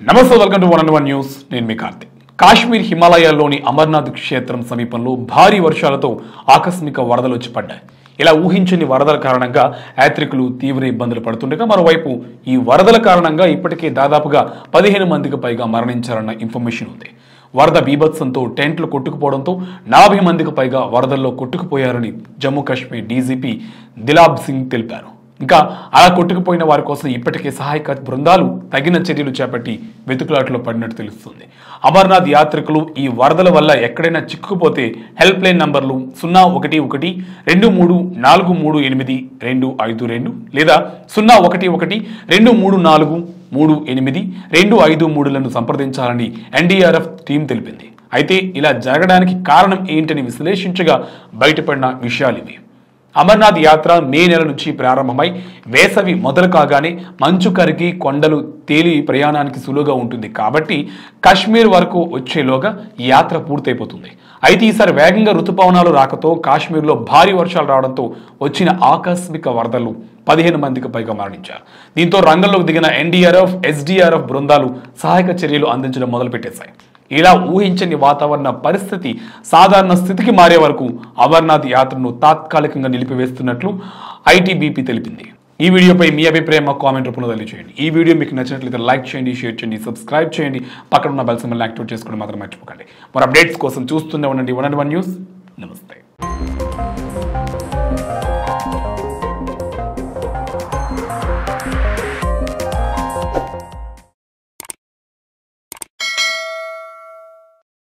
నమస్తే welcome to one and one news నేను మీ కార్తిక్ కాశ్మీర్ హిమాలయాల్లోని అమర్నాథ్ క్షేత్రం సమీపంలో భారీ వర్షాలతో ఆకస్మిక వరదలు వచ్చి పడ్డాయి ఇలా ఊహించని వరదల కారణంగా యాత్రికులు తీవ్ర ఇబ్బందులు పడుతుండగా మరోవైపు ఈ వరదల కారణంగా ఇప్పటికే దాదాపుగా పదిహేను మందికి పైగా మరణించారన్న ఇన్ఫర్మేషన్ ఉంది వరద బీభత్సంతో టెంట్లు కొట్టుకుపోవడంతో నలభై మందికి పైగా వరదల్లో కొట్టుకుపోయారని జమ్మూ కాశ్మీర్ డీజీపీ దిలాబ్ సింగ్ తెలిపారు ఇంకా అలా కొట్టుకుపోయిన వారి కోసం ఇప్పటికే సహాయక బృందాలు తగిన చర్యలు చేపట్టి వెతుకులాటలో పడినట్టు తెలుస్తుంది అమర్నాథ్ యాత్రికులు ఈ వరదల వల్ల ఎక్కడైనా చిక్కుకుపోతే హెల్ప్ లైన్ నంబర్లు సున్నా ఒకటి ఒకటి రెండు మూడు నాలుగు మూడు ఎనిమిది రెండు ఐదు రెండు లేదా సున్నా ఒకటి ఒకటి రెండు మూడు నాలుగు మూడు ఎనిమిది రెండు ఐదు మూడులను సంప్రదించాలని ఎన్డీఆర్ఎఫ్ టీం తెలిపింది అయితే ఇలా జరగడానికి కారణం ఏంటని విశ్లేషించగా బయటపడిన విషయాలు ఇవి అమర్నాథ్ యాత్ర మే నెల నుంచి ప్రారంభమై వేసవి మొదలు కాగానే మంచు కరిగి కొండలు తేలి ప్రయాణానికి సులువుగా ఉంటుంది కాబట్టి కాశ్మీర్ వరకు వచ్చేలోగా ఈ యాత్ర పూర్తయిపోతుంది అయితే ఈసారి వేగంగా ఋతుపవనాలు రాకతో కాశ్మీర్లో భారీ వర్షాలు రావడంతో వచ్చిన ఆకస్మిక వరదలు పదిహేను మందికి పైగా మరణించారు దీంతో రంగంలోకి దిగిన ఎన్డీఆర్ఎఫ్ ఎస్డీఆర్ఎఫ్ బృందాలు సహాయక చర్యలు అందించడం మొదలుపెట్టేశాయి ఇలా ఊహించని వాతావరణ పరిస్థితి సాధారణ స్థితికి మారే వరకు అమర్నాథ్ యాత్రను తాత్కాలికంగా నిలిపివేస్తున్నట్లు ఐటీబీపీ తెలిపింది ఈ వీడియోపై మీ అభిప్రాయం మా కామెంట్ రూపంలో తెలియజేయండి ఈ వీడియో మీకు నచ్చినట్లయితే లైక్ చేయండి షేర్ చేయండి సబ్స్క్రైబ్ చేయండి పక్కన ఉన్న బెల్ సింబల్ యాక్టివేట్ చేసుకోవడం మాత్రం మర్చిపోకండి మరి అప్డేట్స్ కోసం చూస్తూనే ఉండండి వన్ అండ్ వన్ న్యూస్ నమస్తే